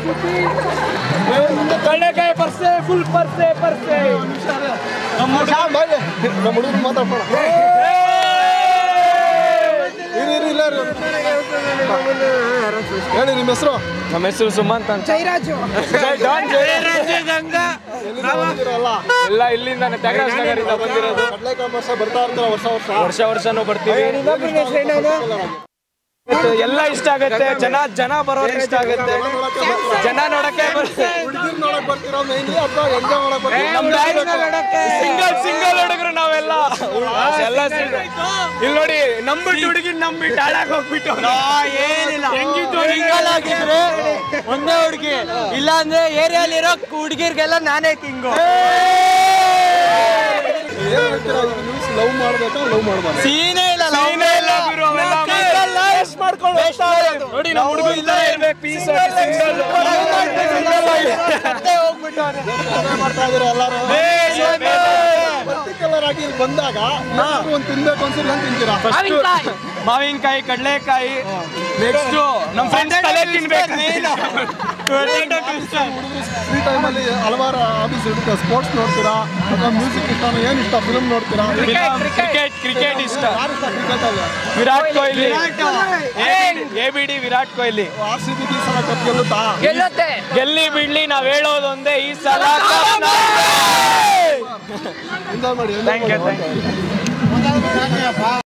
ಕಳ್ಳೆಕಾಯಿ ಪರ್ಸೆ full ಪರ್ಸೆ ಪರ್ಸೆ ನಮ್ಮ ಹುಡುಗರು ಮಾತಾಡ್ಬೋಣ ಇರಿ ಇರಿ ಇಲ್ಲ ಇರಿ. ಹೇಳಿ ನಿಮ್ಮ ಹೆಸರು ನಮ್ಮ ಹೆಸರು ಸುಮಂತ್ ಅಂತ ಜೈರಾಜು ಎಲ್ಲಿಂದ ಬಂದಿದ್ದೀರಲ್ಲ ಎಲ್ಲ ಇಲ್ಲಿಂದಾನೆ ತ್ಯಾಗರಾಜ್ ನಗರಿಂದ ಬಂದಿರೋದು ಕಡ್ಲೆಕಾಯಿ ವರ್ಷ ಬರ್ತಾ ಇರ್ತಾರೆ ವರ್ಷ ವರ್ಷ ವರ್ಷ ವರ್ಷನೂ ಬರ್ತೀವಿ ಎಲ್ಲ ಇಷ್ಟ ಆಗತ್ತೆ ಜನ ಜನ ಬರೋರು ಇಷ್ಟ ಆಗತ್ತೆ ಜನ ನೋಡಕ್ಕೆ ಬರುತ್ತೆ ಹುಡುಗಿರ್ ನೋಡಕ್ ಬರ್ತೀರಾ ಮೇನ್ಲಿ ಅಥವಾ ಎಂಜಾಯ್ ಮಾಡಕ್ ಬರ್ತೀರಾ ನಮ್ ಸಿಂಗಲ್ ಸಿಂಗಲ್ ಹುಡುಗರು ನಾವೆಲ್ಲ ಎಲ್ಲ single. ಇಲ್ಲಿ ನೋಡಿ ನಂಬಿಟ್ಟು ಹುಡುಗಿ ನಂಬಿಟ್ಟು ಹಾಳಾಗ್ ಹೋಗ್ಬಿಟ್ಟು ಏನಿಲ್ಲ ಹೆಂಗಿತ್ತು ಸಿಂಗಲ್ ಆಗಿದ್ರೆ ಒಂದೇ ಹುಡುಗಿ ಇಲ್ಲ ಅಂದ್ರೆ ಏರಿಯಾಲಿರೋ ಹುಡುಗಿರ್ಗೆಲ್ಲ ನಾನೇ ಕಿಂಗು ಏನ್ ಹೇಳ್ತೀರಾ ನ್ಯೂಸ್ ಲವ್ ಮಾಡ್ಬೇಕಾ ಲವ್ ಮಾಡ್ಬಾರ್ದು ಸೀನೇ ಇಲ್ಲ ಸೀನೇ ಇಲ್ಲ ಬಿಡು, ಅವೆಲ್ಲ waste ಮಾಡ್ಕೊಂಡು ಹೋಗ್ತಾ ಇರೋದು. ನೋಡಿ ನಮ್ಮ ಹುಡುಗ ಇಲ್ಲೇ ಇರ್ಬೇಕು ಪೀಸ್ ಸಿಂಗಲ್ ಮಾಡ್ತಾ ಇದೀರ ಎಲ್ಲಾರು ಪರ್ಟಿಕ್ಯುಲರ್ ಆಗಿ ಇಲ್ಲಿ ಬಂದಾಗ ಏನಾದ್ರು ಒಂದು ತಿನ್ಬೇಕು ಅನ್ಸಿಲ್ಲ ಅಂತ ತಿಂತೀರಾ ಮಾವಿನಕಾಯಿ ಕಡಲೆಕಾಯಿ ನೆಕ್ಸ್ಟ್ ನಮ್ಮ ಫ್ರೆಂಡ್ಸ್ ತಲೆ ತಿನ್ಬೇಕು ಫ್ರೀ ಟೈಮಲ್ಲಿ ಹಲವಾರು ಹಾಬೀಸ್ ಇರುತ್ತೆ ಸ್ಪೋರ್ಟ್ಸ್ ನೋಡ್ತೀರಾ ಅಥವಾ ಮ್ಯೂಸಿಕ್ ಇಷ್ಟನೋ ಏನು ಇಷ್ಟ ಫಿಲ್ಮ್ ನೋಡ್ತೀರಾ ಕ್ರಿಕೆಟ್ ಕ್ರಿಕೆಟ್ ಇಷ್ಟ ಯಾರು ಇಷ್ಟ ಕ್ರಿಕೆಟ್ ಅಲ್ಲಿ Virat Kohli A B D Virat Kohli R C B ಈ ಸಲ ಕಪ್ ಗೆಲ್ಲುತ್ತಾ ಗೆಲ್ಲುತ್ತೆ ಗೆಲ್ಲಿ ಬಿಡ್ಲಿ ನಾವ್ ಹೇಳೋದೊಂದೇ ಈ ಸಲ ಎಂಜಾಯ್ ಮಾಡಿ ಥ್ಯಾಂಕ್ ಯು ಥ್ಯಾಂಕ್ ಯು